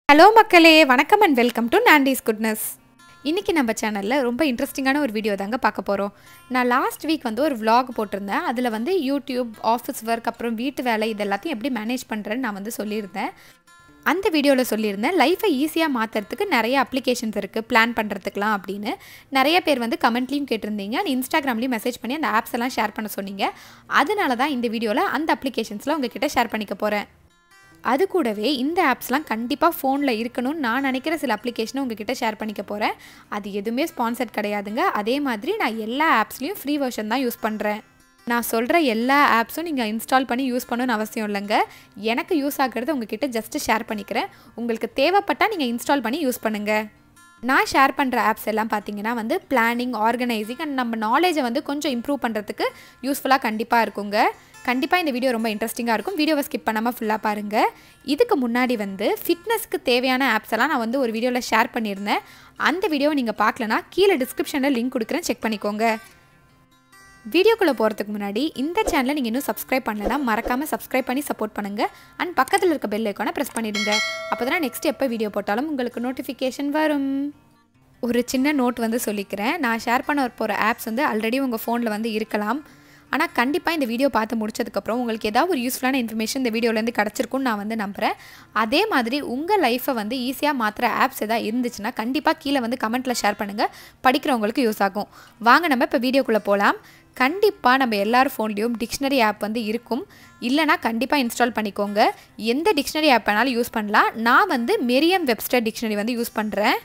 hello மக்களே வணக்கம் and welcome to Nandy's goodness இன்றைக்கி நம்ம சேனலில் ரொம்ப இன்ட்ரெஸ்டிங்கான ஒரு வீடியோ தாங்க பார்க்க போகிறோம் நான் லாஸ்ட் வீக் வந்து ஒரு vlog போட்டிருந்தேன் அதில் வந்து யூடியூப் ஆஃபீஸ் ஒர்க் அப்புறம் வீட்டு வேலை இது எல்லாத்தையும் எப்படி மேனேஜ் பண்ணுறேன்னு நான் வந்து சொல்லியிருந்தேன் அந்த வீடியோவில் சொல்லியிருந்தேன் லைஃப்பை ஈஸியாக மாற்றுறதுக்கு நிறைய அப்ளிகேஷன்ஸ் இருக்குது பிளான் பண்ணுறதுக்குலாம் அப்படின்னு நிறைய பேர் வந்து கமெண்ட்லேயும் கேட்டிருந்தீங்க அண்ட் இன்ஸ்டாகிராம்லேயும் மெசேஜ் பண்ணி அந்த ஆப்ஸ் எல்லாம் ஷேர் பண்ண சொன்னீங்க அதனால தான் இந்த வீடியோவில் அந்த அப்ளிகேஷன்ஸ்லாம் உங்ககிட்ட ஷேர் பண்ணிக்க போகிறேன் அது கூடவே இந்த ஆப்ஸ்லாம் கண்டிப்பாக ஃபோனில் இருக்கணும்னு நான் நினைக்கிற சில அப்ளிகேஷனை உங்ககிட்ட ஷேர் பண்ணிக்க போகிறேன் அது எதுவுமே ஸ்பான்சர்ட் கிடையாதுங்க அதே மாதிரி நான் எல்லா ஆப்ஸ்லேயும் ஃப்ரீ வெர்ஷன் தான் யூஸ் பண்ணுறேன் நான் சொல்கிற எல்லா ஆப்ஸும் நீங்கள் இன்ஸ்டால் பண்ணி யூஸ் பண்ணணும்னு அவசியம் இல்லைங்க எனக்கு யூஸ் ஆகிறது உங்ககிட்ட ஜஸ்ட்டு ஷேர் பண்ணிக்கிறேன் உங்களுக்கு தேவைப்பட்டால் நீங்கள் இன்ஸ்டால் பண்ணி யூஸ் பண்ணுங்கள் நான் ஷேர் பண்ணுற ஆப்ஸ் எல்லாம் பார்த்தீங்கன்னா வந்து பிளானிங் ஆர்கனைசிங் அண்ட் நம்ம நாலேஜை வந்து கொஞ்சம் இம்ப்ரூவ் பண்ணுறதுக்கு யூஸ்ஃபுல்லாக கண்டிப்பாக இருக்குங்க கண்டிப்பாக இந்த வீடியோ ரொம்ப இன்ட்ரெஸ்டிங்காக இருக்கும் வீடியோவை ஸ்கிப் பண்ணாமல் ஃபுல்லாக பாருங்கள் இதுக்கு முன்னாடி வந்து ஃபிட்னஸ்க்கு தேவையான ஆப்ஸ் எல்லாம் நான் வந்து ஒரு வீடியோவில் ஷேர் பண்ணியிருந்தேன் அந்த வீடியோவை நீங்கள் பார்க்கலனா கீழே டிஸ்கிரிப்ஷனில் லிங்க் கொடுக்குறேன் செக் பண்ணிக்கோங்க வீடியோக்குள்ளே போகிறதுக்கு முன்னாடி இந்த சேனலை நீங்கள் இன்னும் சப்ஸ்கிரைப் பண்ணலனா மறக்காமல் சப்ஸ்கிரைப் பண்ணி சப்போர்ட் பண்ணுங்கள் அண்ட் பக்கத்தில் இருக்க பெல் ஐக்கானை ப்ரெஸ் பண்ணிடுங்க அப்போ தான் நெக்ஸ்ட் எப்போ வீடியோ போட்டாலும் உங்களுக்கு நோட்டிஃபிகேஷன் வரும் ஒரு சின்ன நோட் வந்து சொல்லிக்கிறேன் நான் ஷேர் பண்ண போகிற ஆப்ஸ் வந்து ஆல்ரெடி உங்கள் ஃபோனில் வந்து இருக்கலாம் ஆனால் கண்டிப்பாக இந்த வீடியோ பார்த்து முடிச்சதுக்கப்புறம் உங்களுக்கு ஏதாவது ஒரு யூஸ்ஃபுல்லான இன்ஃபர்மேஷன் இந்த வீடியோலேருந்து கிடச்சிருக்குன்னு நான் வந்து நம்புகிறேன் அதே மாதிரி உங்கள் லைஃப்பை வந்து ஈஸியாக மாற்றுற ஆப்ஸ் எதாவது இருந்துச்சுன்னா கண்டிப்பாக கீழே வந்து கமெண்ட்டில் ஷேர் பண்ணுங்கள் படிக்கிறவங்களுக்கு யூஸ் ஆகும் வாங்க நம்ம இப்போ வீடியோக்குள்ளே போகலாம் கண்டிப்பாக நம்ம எல்லார் ஃபோன்லேயும் டிக்ஷனரி ஆப் வந்து இருக்கும் இல்லைனா கண்டிப்பாக இன்ஸ்டால் பண்ணிக்கோங்க எந்த டிக்ஷனரி ஆப் வேணாலும் யூஸ் பண்ணலாம் நான் வந்து மெரியம் வெப்ஸ்டர் டிக்ஷனரி வந்து யூஸ் பண்ணுறேன்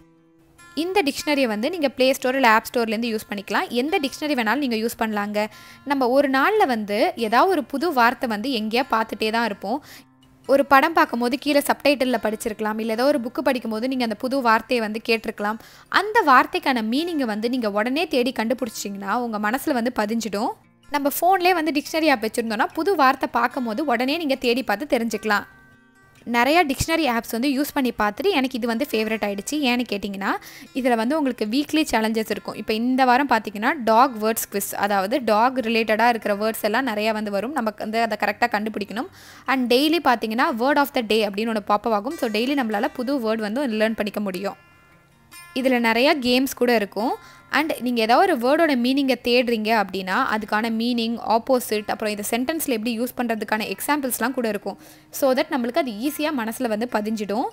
இந்த டிக்ஷனரியை வந்து நீங்கள் ப்ளே ஸ்டோர் இல்லை ஆப் ஸ்டோர்லேருந்து யூஸ் பண்ணிக்கலாம் எந்த டிக்ஷனரி வேணாலும் நீங்கள் யூஸ் பண்ணலாங்க நம்ம ஒரு நாளில் வந்து ஏதாவது ஒரு புது வார்த்தை வந்து எங்கேயா பார்த்துட்டே தான் இருப்போம் ஒரு படம் பார்க்கும்போது கீழே சப்டைட்டிலில் படிச்சிருக்கலாம் இல்லை ஏதோ ஒரு புக்கு படிக்கும்போது நீங்கள் அந்த புது வார்த்தையை வந்து கேட்டிருக்கலாம் அந்த வார்த்தைக்கான மீனிங்கை வந்து நீங்கள் உடனே தேடி கண்டுபிடிச்சிங்கன்னா உங்கள் மனசில் வந்து பதிஞ்சிடும் நம்ம ஃபோன்லேயே வந்து டிக்ஷனரி ஆப் வச்சுருந்தோன்னா புது வார்த்தை பார்க்கும்போது உடனே நீங்கள் தேடி பார்த்து தெரிஞ்சுக்கலாம் நிறையா டிக்ஷனரி ஆப்ஸ் வந்து யூஸ் பண்ணி பார்த்துட்டு எனக்கு இது வந்து ஃபேவரட் ஆகிடுச்சு ஏன்னு கேட்டிங்கன்னா இதில் வந்து உங்களுக்கு வீக்லி சேலஞ்சஸ் இருக்கும் இப்போ இந்த வாரம் பார்த்தீங்கன்னா டாக் வேர்ட்ஸ் குவிஸ் அதாவது டாக் ரிலேட்டடாக இருக்கிற வேர்ட்ஸ் எல்லாம் நிறையா வந்து வரும் நமக்கு வந்து அதை கரெக்டாக கண்டுபிடிக்கணும் அண்ட் டெய்லி பார்த்தீங்கன்னா வேர்ட் ஆஃப் த டே அப்படின்னு ஒன்று பாப்பப் ஆகும் ஸோ டெய்லி நம்மளால் புது வேர்ட் வந்து லேர்ன் பண்ணிக்க முடியும் இதில் நிறையா கேம்ஸ் கூட இருக்கும் அண்ட் நீங்கள் ஏதாவது ஒரு வேர்டோட மீனிங்கை தேடுறீங்க அப்படின்னா அதுக்கான மீனிங் ஆப்போசிட் அப்புறம் இந்த சென்டென்ஸில் எப்படி யூஸ் பண்ணுறதுக்கான எக்ஸாம்பிள்ஸ்லாம் கூட இருக்கும் ஸோ தட் நம்மளுக்கு அது ஈஸியாக மனசில் வந்து பதிஞ்சிடும்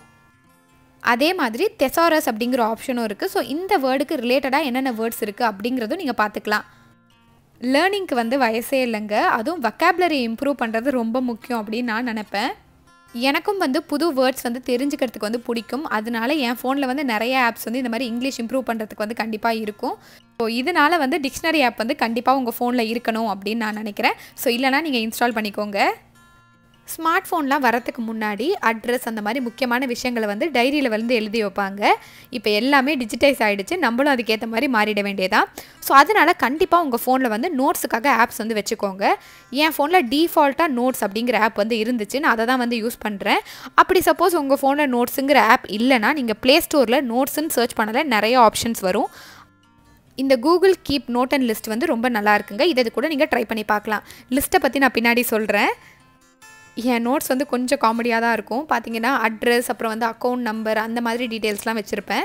அதே மாதிரி தெசாரஸ் அப்படிங்கிற ஆப்ஷனும் இருக்குது ஸோ இந்த வேர்டுக்கு ரிலேட்டடாக என்னென்ன வேர்ட்ஸ் இருக்குது அப்படிங்கிறதும் நீங்கள் பார்த்துக்கலாம் லேர்னிங்க்கு வந்து வயசே இல்லைங்க அதுவும் வக்காபுலரி இம்ப்ரூவ் பண்ணுறது ரொம்ப முக்கியம் அப்படின்னு நான் நினப்பேன் எனக்கும் வந்து புது வேர்ட்ஸ் வந்து தெரிஞ்சுக்கிறதுக்கு வந்து பிடிக்கும் அதனால என் ஃபோனில் வந்து நிறைய ஆப்ஸ் வந்து இந்த மாதிரி இங்கிலீஷ் இம்ப்ரூவ் பண்ணுறதுக்கு வந்து கண்டிப்பாக இருக்கும் ஸோ இதனால் வந்து டிக்ஷனரி ஆப் வந்து கண்டிப்பாக உங்கள் ஃபோனில் இருக்கணும் அப்படின்னு நான் நினைக்கிறேன் ஸோ இல்லைனா நீங்கள் இன்ஸ்டால் பண்ணிக்கோங்க ஸ்மார்ட் ஃபோன்லாம் வரத்துக்கு முன்னாடி அட்ரஸ் அந்த மாதிரி முக்கியமான விஷயங்களை வந்து டைரியில் வந்து எழுதி வைப்பாங்க இப்போ எல்லாமே டிஜிட்டைஸ் ஆகிடுச்சு நம்மளும் அதுக்கேற்ற மாதிரி மாறிட வேண்டியதான் ஸோ அதனால் கண்டிப்பாக உங்கள் ஃபோனில் வந்து நோட்ஸுக்காக ஆப்ஸ் வந்து வச்சுக்கோங்க என் ஃபோனில் டீஃபால்ட்டாக நோட்ஸ் அப்படிங்கிற ஆப் வந்து இருந்துச்சு நான் அதை தான் வந்து யூஸ் பண்ணுறேன் அப்படி சப்போஸ் உங்கள் ஃபோனில் நோட்ஸுங்கிற ஆப் இல்லைனா நீங்கள் ப்ளே ஸ்டோரில் நோட்ஸுன்னு சர்ச் பண்ணல நிறைய ஆப்ஷன்ஸ் வரும் இந்த Google Keep note and list வந்து ரொம்ப நல்லா இருக்குங்க இதை கூட நீங்கள் ட்ரை பண்ணி பார்க்கலாம் லிஸ்ட்டை பற்றி நான் பின்னாடி சொல்கிறேன் என் நோட்ஸ் வந்து கொஞ்சம் காமெடியாக தான் இருக்கும் பார்த்தீங்கன்னா அட்ரஸ் அப்புறம் வந்து அக்கௌண்ட் நம்பர் அந்த மாதிரி டீட்டெயில்ஸ்லாம் வச்சுருப்பேன்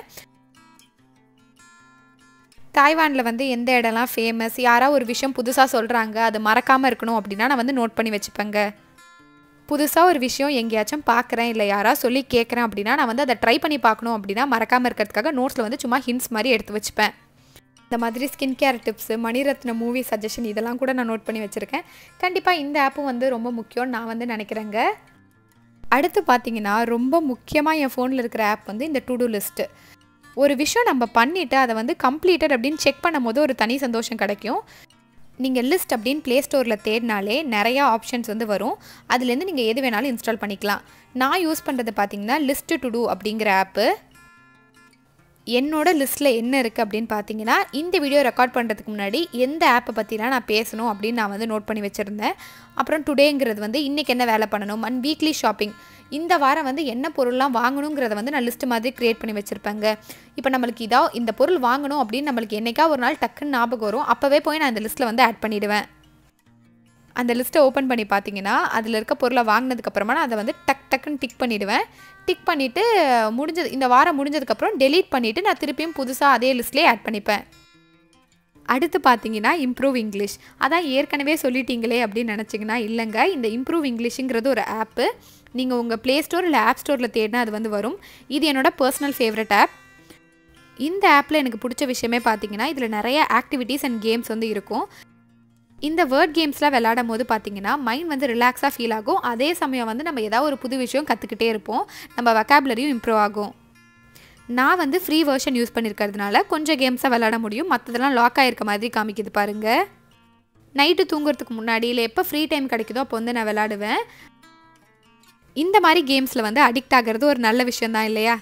தாய்வானில் வந்து எந்த இடம்லாம் ஃபேமஸ் யாராவது ஒரு விஷயம் புதுசாக சொல்கிறாங்க அது மறக்காமல் இருக்கணும் அப்படின்னா நான் வந்து நோட் பண்ணி வச்சுப்பேங்க புதுசாக ஒரு விஷயம் எங்கேயாச்சும் பார்க்குறேன் இல்லை யாராவது சொல்லி கேட்குறேன் அப்படின்னா நான் வந்து அதை ட்ரை பண்ணி பார்க்கணும் அப்படின்னா மறக்காமல் இருக்கிறதுக்காக நோட்ஸில் வந்து சும்மா ஹிண்ட்ஸ் மாதிரி எடுத்து வச்சுப்பேன் இந்த மாதிரி skin care tips Mani Ratnam movie suggestion இதெல்லாம் கூட நான் நோட் பண்ணி வச்சுருக்கேன் கண்டிப்பாக இந்த ஆப்பும் வந்து ரொம்ப முக்கியம்னு நான் வந்து நினைக்கிறேங்க அடுத்து பார்த்தீங்கன்னா ரொம்ப முக்கியமாக என் ஃபோனில் இருக்கிற ஆப் வந்து இந்த டு டூ லிஸ்ட்டு ஒரு விஷயம் நம்ம பண்ணிவிட்டு அதை வந்து கம்ப்ளீட்டட் அப்படின்னு செக் பண்ணும் போது ஒரு தனி சந்தோஷம் கிடைக்கும் நீங்கள் லிஸ்ட் அப்படின்னு ப்ளே ஸ்டோரில் தேடினாலே நிறையா ஆப்ஷன்ஸ் வந்து வரும் அதுலேருந்து நீங்கள் எது வேணாலும் இன்ஸ்டால் பண்ணிக்கலாம் நான் யூஸ் பண்ணுறது பார்த்தீங்கன்னா லிஸ்ட்டு டு டூ அப்படிங்கிற ஆப்பு என்னோட லிஸ்ட்டில் என்ன இருக்குது அப்படின்னு பார்த்தீங்கன்னா இந்த வீடியோ ரெக்கார்ட் பண்ணுறதுக்கு முன்னாடி எந்த ஆப்பை பற்றிலாம் நான் பேசணும் அப்படின்னு நான் வந்து நோட் பண்ணி வச்சுருந்தேன் அப்புறம் டுடேங்கிறது வந்து இன்றைக்கி என்ன வேலை பண்ணணும் அண்ட் வீக்லி ஷாப்பிங் இந்த வாரம் வந்து என்ன பொருள்லாம் வாங்கணுங்கிறத வந்து நான் லிஸ்ட் மாதிரி க்ரியேட் பண்ணி வச்சுருப்பேங்க இப்போ நம்மளுக்கு இதா இந்த பொருள் வாங்கணும் அப்படின்னு நம்மளுக்கு என்றைக்கா ஒரு நாள் டக்குன்னு ஞாபகம் வரும் அப்போவே போய் நான் இந்த லிஸ்ட்டில் வந்து ஆட் பண்ணிவிடுவேன் அந்த லிஸ்ட்டை ஓப்பன் பண்ணி பார்த்தீங்கன்னா அதில் இருக்க பொருளை வாங்கினதுக்கப்புறமா நான் அதை வந்து டக் டக்குன்னு டிக் பண்ணிவிடுவேன் டிக் பண்ணிவிட்டு முடிஞ்சது இந்த வாரம் முடிஞ்சதுக்கப்புறம் டெலீட் பண்ணிவிட்டு நான் திருப்பியும் புதுசாக அதே லிஸ்ட்லேயே ஆட் பண்ணிப்பேன் அடுத்து பார்த்தீங்கன்னா இம்ப்ரூவ் இங்கிலீஷ் அதான் ஏற்கனவே சொல்லிட்டீங்களே அப்படின்னு நினச்சிங்கன்னா இல்லைங்க இந்த இம்ப்ரூவ் இங்கிலீஷுங்கிறது ஒரு ஆப்பு நீங்கள் உங்கள் ப்ளே ஸ்டோர் இல்லை ஆப் ஸ்டோரில் தேடினா அது வந்து வரும் இது என்னோட பர்சனல் ஃபேவரட் ஆப் இந்த ஆப்பில் எனக்கு பிடிச்ச விஷயமே பார்த்தீங்கன்னா இதில் நிறைய ஆக்டிவிட்டீஸ் அண்ட் கேம்ஸ் வந்து இருக்கும் இந்த வேர்ட் கேம்ஸ்லாம் விளையாடும் போது பார்த்தீங்கன்னா மைண்ட் வந்து ரிலாக்ஸாக ஃபீல் ஆகும் அதே சமயம் வந்து நம்ம ஏதாவது ஒரு புது விஷயம் கற்றுக்கிட்டே இருப்போம் நம்ம வக்காபுலரியும் இம்ப்ரூவ் ஆகும் நான் வந்து ஃப்ரீ வெர்ஷன் யூஸ் பண்ணியிருக்கிறதுனால கொஞ்சம் கேம்ஸை விளையாட முடியும் மற்றதெல்லாம் லாக் ஆகிருக்க மாதிரி காமிக்குது பாருங்கள் நைட்டு தூங்குறதுக்கு முன்னாடி இல்லை எப்போ ஃப்ரீ டைம் கிடைக்குதோ அப்போ வந்து நான் விளையாடுவேன் இந்த மாதிரி கேம்ஸில் வந்து அடிக்ட் ஆகிறது ஒரு நல்ல விஷயம் தான் இல்லையா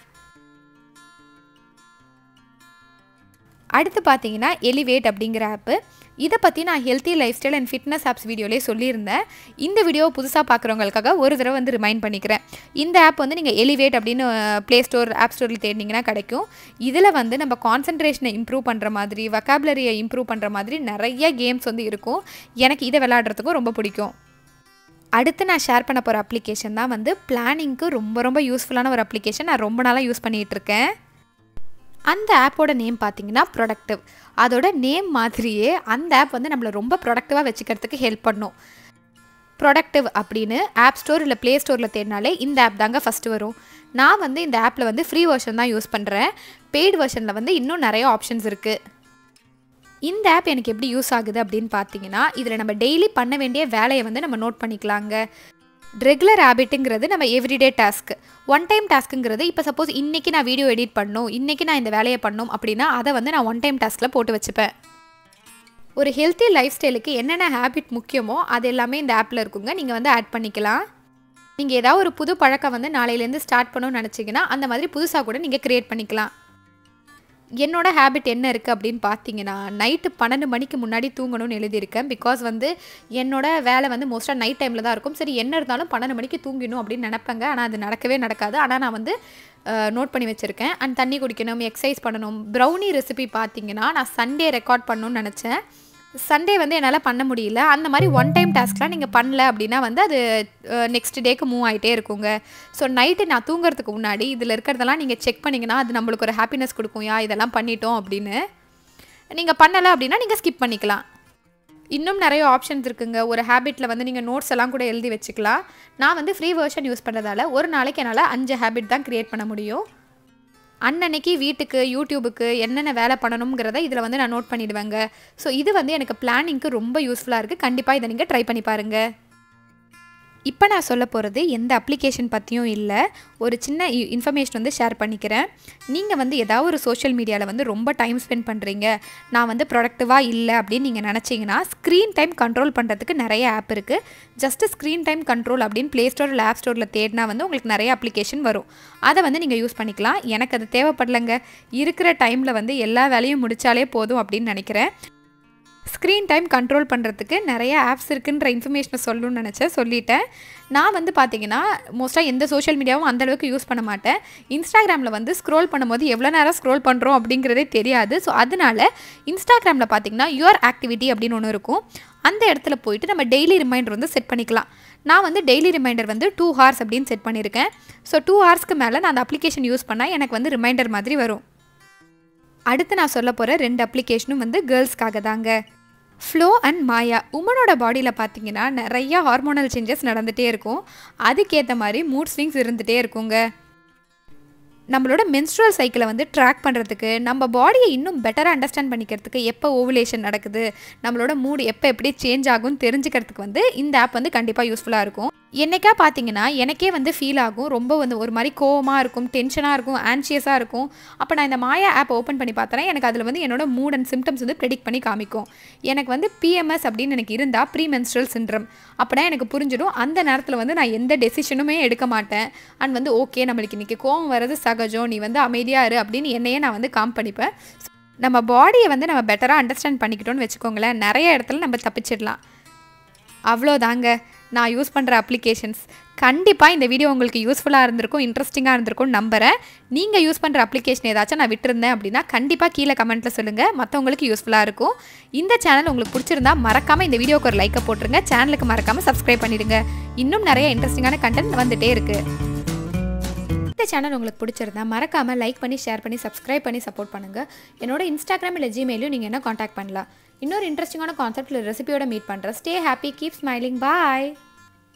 அடுத்து பார்த்தீங்கன்னா எலிவேட் அப்படிங்கிற ஆப்பு இதை பற்றி நான் healthy lifestyle and fitness apps வீடியோலேயே சொல்லியிருந்தேன் இந்த வீடியோ புதுசாக பார்க்குறவங்களுக்காக ஒரு தடவை வந்து ரிமைண்ட் பண்ணிக்கிறேன் இந்த ஆப் வந்து நீங்கள் எலிவேட் அப்படின்னு ப்ளே ஸ்டோர் ஆப் ஸ்டோரில் தேடினீங்கன்னா கிடைக்கும் இதில் வந்து நம்ம கான்சன்ட்ரேஷனை இம்ப்ரூவ் பண்ணுற மாதிரி வக்காபுலரியை இம்ப்ரூவ் பண்ணுற மாதிரி நிறைய கேம்ஸ் வந்து இருக்கும் எனக்கு இதை விளையாடுறதுக்கும் ரொம்ப பிடிக்கும் அடுத்து நான் ஷேர் பண்ண போகிற அப்ளிகேஷன் தான் வந்து பிளானிங்க்கு ரொம்ப ரொம்ப யூஸ்ஃபுல்லான ஒரு அப்ளிகேஷன் நான் ரொம்ப நாளாக யூஸ் பண்ணிகிட்டு இருக்கேன் அந்த ஆப்போட நேம் பார்த்தீங்கன்னா ப்ரொடக்டிவ் அதோட நேம் மாதிரியே அந்த ஆப் வந்து நம்மளை ரொம்ப ப்ரொடக்டிவாக வச்சுக்கிறதுக்கு ஹெல்ப் பண்ணும் ப்ரொடக்டிவ் அப்படின்னு ஆப் ஸ்டோர் இல்லை ப்ளே ஸ்டோரில் தேடினாலே இந்த ஆப் தாங்க ஃபஸ்ட்டு வரும் நான் வந்து இந்த ஆப்பில் வந்து ஃப்ரீ வெர்ஷன் தான் யூஸ் பண்ணுறேன் பெய்டு வெர்ஷனில் வந்து இன்னும் நிறைய ஆப்ஷன்ஸ் இருக்குது இந்த ஆப் எனக்கு எப்படி யூஸ் ஆகுது அப்படின்னு பார்த்தீங்கன்னா இதில் நம்ம டெய்லி பண்ண வேண்டிய வேலையை வந்து நம்ம நோட் பண்ணிக்கலாங்க ரெகுலர் ஹேபிட்டுங்கிறது நம்ம எவ்ரிடே டாஸ்க் ஒன் டைம் டாஸ்க்குங்கிறது இப்போ சப்போஸ் இன்றைக்கி நான் வீடியோ எடிட் பண்ணணும் இன்றைக்கி நான் இந்த வேலையை பண்ணணும் அப்படின்னா அதை வந்து நான் ஒன் டைம் டாஸ்கில் போட்டு வச்சுப்பேன் ஒரு ஹெல்த்தி லைஃப் ஸ்டைலுக்கு என்னென்ன ஹேபிட் முக்கியமோ அது எல்லாமே இந்த ஆப்பில் இருக்குங்க நீங்கள் வந்து ஆட் பண்ணிக்கலாம் நீங்கள் ஏதாவது ஒரு புது பழக்கம் வந்து நாளையிலேருந்து ஸ்டார்ட் பண்ணணும்னு நினச்சிங்கன்னா அந்த மாதிரி புதுசாக கூட நீங்கள் க்ரியேட் பண்ணிக்கலாம் என்னோட ஹேபிட் என்ன இருக்குது அப்படின்னு பார்த்தீங்கன்னா நைட்டு பன்னெண்டு மணிக்கு முன்னாடி தூங்கணும்னு எழுதியிருக்கேன் பிகாஸ் வந்து என்னோட வேலை வந்து மோஸ்ட்டாக நைட் டைமில் தான் இருக்கும் சரி என்ன இருந்தாலும் பன்னெண்டு மணிக்கு தூங்கணும் அப்படின்னு நினப்பேங்க ஆனால் அது நடக்கவே நடக்காது ஆனால் நான் வந்து நோட் பண்ணி வச்சுருக்கேன் அண்ட் தண்ணி குடிக்கணும் எக்ஸசைஸ் பண்ணணும் ப்ரௌனி ரெசிபி பார்த்தீங்கன்னா நான் சண்டே ரெக்கார்ட் பண்ணணும்னு நினச்சேன் சண்டே வந்து என்னால் பண்ண முடியல அந்த மாதிரி ஒன் டைம் டாஸ்க்லாம் நீங்கள் பண்ணல அப்படின்னா வந்து அது நெக்ஸ்ட் டேக்கு மூவ் ஆகிட்டே இருக்குங்க ஸோ நைட்டு நான் தூங்குறதுக்கு முன்னாடி இதில் இருக்கிறதெல்லாம் நீங்கள் செக் பண்ணிங்கன்னா அது நம்மளுக்கு ஒரு ஹாப்பினஸ் கொடுக்கும் யா இதெல்லாம் பண்ணிட்டோம் அப்படின்னு நீங்கள் பண்ணலை அப்படின்னா நீங்கள் ஸ்கிப் பண்ணிக்கலாம் இன்னும் நிறைய ஆப்ஷன்ஸ் இருக்குங்க ஒரு ஹேபிட்டில் வந்து நீங்கள் நோட்ஸ் எல்லாம் கூட எழுதி வச்சுக்கலாம் நான் வந்து ஃப்ரீ வெர்ஷன் யூஸ் பண்ணுறதால ஒரு நாளைக்கு என்னால் அஞ்சு ஹேபிட் தான் க்ரியேட் பண்ண முடியும் அன்னன்னைக்கு வீட்டுக்கு யூடியூபுக்கு என்னென்ன வேலை பண்ணணுங்கிறத இதில் வந்து நான் நோட் பண்ணிடுவேங்க ஸோ இது வந்து எனக்கு பிளானிங்க்கு ரொம்ப யூஸ்ஃபுல்லாக இருக்குது கண்டிப்பாக இதை நீங்கள் ட்ரை பண்ணி பாருங்கள் இப்போ நான் சொல்ல போகிறது எந்த அப்ளிகேஷன் பற்றியும் இல்லை ஒரு சின்ன இன்ஃபர்மேஷன் வந்து ஷேர் பண்ணிக்கிறேன் நீங்கள் வந்து ஏதாவது ஒரு சோஷியல் மீடியாவில் வந்து ரொம்ப டைம் ஸ்பெண்ட் பண்ணுறீங்க நான் வந்து ப்ரொடக்டிவாக இல்லை அப்படின்னு நீங்கள் நினச்சிங்கன்னா ஸ்க்ரீன் டைம் கண்ட்ரோல் பண்ணுறதுக்கு நிறைய ஆப் இருக்குது ஜஸ்ட்டு ஸ்க்ரீன் டைம் கண்ட்ரோல் அப்படின்னு ப்ளே ஸ்டோர் இல்லை ஆப் ஸ்டோரில் தேடினா வந்து உங்களுக்கு நிறைய அப்ளிகேஷன் வரும் அதை வந்து நீங்கள் யூஸ் பண்ணிக்கலாம் எனக்கு அது தேவைப்படலைங்க இருக்கிற டைமில் வந்து எல்லா வேலையும் முடித்தாலே போதும் அப்படின்னு நினைக்கிறேன் ஸ்க்ரீன் டைம் கண்ட்ரோல் பண்ணுறதுக்கு நிறைய ஆப்ஸ் இருக்குன்ற இன்ஃபர்மேஷனை சொல்லணும்னு நினச்சேன் சொல்லிட்டேன் நான் வந்து பார்த்தீங்கன்னா மோஸ்ட்டாக எந்த சோஷியல் மீடியாவும் அந்தளவுக்கு யூஸ் பண்ண மாட்டேன் இன்ஸ்டாகிராமில் வந்து ஸ்க்ரோல் பண்ணும்போது எவ்வளோ நேரம் ஸ்க்ரோல் பண்ணுறோம் அப்படிங்கிறதே தெரியாது ஸோ அதனால இன்ஸ்டாகிராமில் பார்த்தீங்கன்னா யுவர் ஆக்டிவிட்டி அப்படின்னு ஒன்று இருக்கும் அந்த இடத்துல போயிட்டு நம்ம டெய்லி ரிமைண்டர் வந்து செட் பண்ணிக்கலாம் நான் வந்து டெய்லி ரிமைண்டர் வந்து டூ ஹார்ஸ் அப்படின்னு செட் பண்ணியிருக்கேன் ஸோ டூ ஹார்ஸ்க்கு மேலே நான் அந்த அப்ளிகேஷன் யூஸ் பண்ணால் எனக்கு வந்து ரிமைண்டர் மாதிரி வரும் அடுத்து நான் சொல்ல போகிற ரெண்டு அப்ளிகேஷனும் வந்து கேர்ள்ஸ்க்காக தாங்க ஃப்ளோ அண்ட் மாயா உமனோட பாடியில் பார்த்தீங்கன்னா நிறையா ஹார்மோனல் சேஞ்சஸ் நடந்துகிட்டே இருக்கும் அதுக்கேற்ற மாதிரி மூட் ஸ்விங்ஸ் இருந்துகிட்டே இருக்குங்க நம்மளோட மென்ஸ்ட்ரல் சைக்கிளை வந்து ட்ராக் பண்ணுறதுக்கு நம்ம பாடியை இன்னும் பெட்டராக அண்டர்ஸ்டாண்ட் பண்ணிக்கிறதுக்கு எப்போ ஓவுலேஷன் நடக்குது நம்மளோட மூடு எப்போ எப்படி சேஞ்ச் ஆகும்னு தெரிஞ்சுக்கிறதுக்கு வந்து இந்த ஆப் வந்து கண்டிப்பாக யூஸ்ஃபுல்லாக இருக்கும் என்னைக்கா பார்த்தீங்கன்னா எனக்கே வந்து ஃபீல் ஆகும் ரொம்ப வந்து ஒரு மாதிரி கோவமாக இருக்கும் டென்ஷனாக இருக்கும் ஆன்ஷியஸாக இருக்கும் அப்போ நான் இந்த மாயா ஆப் ஓப்பன் பண்ணி பார்த்தேன்னா எனக்கு அதில் வந்து என்னோட மூட் அண்ட் சிம்டம்ஸ் வந்து ப்ரெடிக்ட் பண்ணி காமிக்கும் எனக்கு வந்து பிஎம்எஸ் அப்படின்னு எனக்கு இருந்தால் ப்ரீ மென்ஸ்ட்ரல் சின்ட்ரம் அப்படின்னா எனக்கு புரிஞ்சிடும் அந்த நேரத்தில் வந்து நான் எந்த டெசிஷனுமே எடுக்க மாட்டேன் அண்ட் வந்து ஓகே நம்மளுக்கு இன்றைக்கி கோவம் வர்றது சகஜம் நீ வந்து அமைதியாக இரு அப்படின்னு என்னையே நான் வந்து காம் பண்ணிப்பேன் நம்ம பாடியை வந்து நம்ம பெட்டராக அண்டர்ஸ்டாண்ட் பண்ணிக்கிட்டோன்னு வச்சுக்கோங்களேன் நிறைய இடத்துல நம்ம தப்பிச்சிடலாம் அவ்வளோதாங்க நான் யூஸ் பண்ணுற அப்ளிகேஷன்ஸ் கண்டிப்பாக இந்த வீடியோ உங்களுக்கு யூஸ்ஃபுல்லாக இருந்திருக்கும் இன்ட்ரெஸ்டிங்காக இருந்திருக்கும் நம்புகிறேன் நீங்கள் யூஸ் பண்ணுற அப்ளிகேஷன் ஏதாச்சும் நான் விட்டுருந்தேன் அப்படின்னா கண்டிப்பாக கீழே கமெண்ட்டில் சொல்லுங்கள் மற்றவங்களுக்கு யூஸ்ஃபுல்லாக இருக்கும் இந்த சேனல் உங்களுக்கு பிடிச்சிருந்தா மறக்காமல் இந்த வீடியோக்கு ஒரு லைக்கை போட்டுருங்க சேனலுக்கு மறக்காமல் சப்ஸ்கிரைப் பண்ணிடுங்க இன்னும் நிறைய இன்ட்ரெஸ்டிங்கான கண்டென்ட் வந்துட்டே இருக்குது இந்த சேனல் உங்களுக்கு பிடிச்சிருந்தா மறக்காமல் லைக் பண்ணி ஷேர் பண்ணி சப்ஸ்கிரைப் பண்ணி சப்போர்ட் பண்ணுங்கள் என்னோட இன்ஸ்டாகிராம் இல்லை ஜிமெயிலும் நீங்கள் என்ன காண்டாக்ட் பண்ணலாம் இன்னொரு இன்ட்ரெஸ்டிங்கான கான்செப்ட் ரெசிபியோட மீட் பண்ணுறேன் ஸ்டே ஹாப்பி கீப் ஸ்மைலிங் பாய்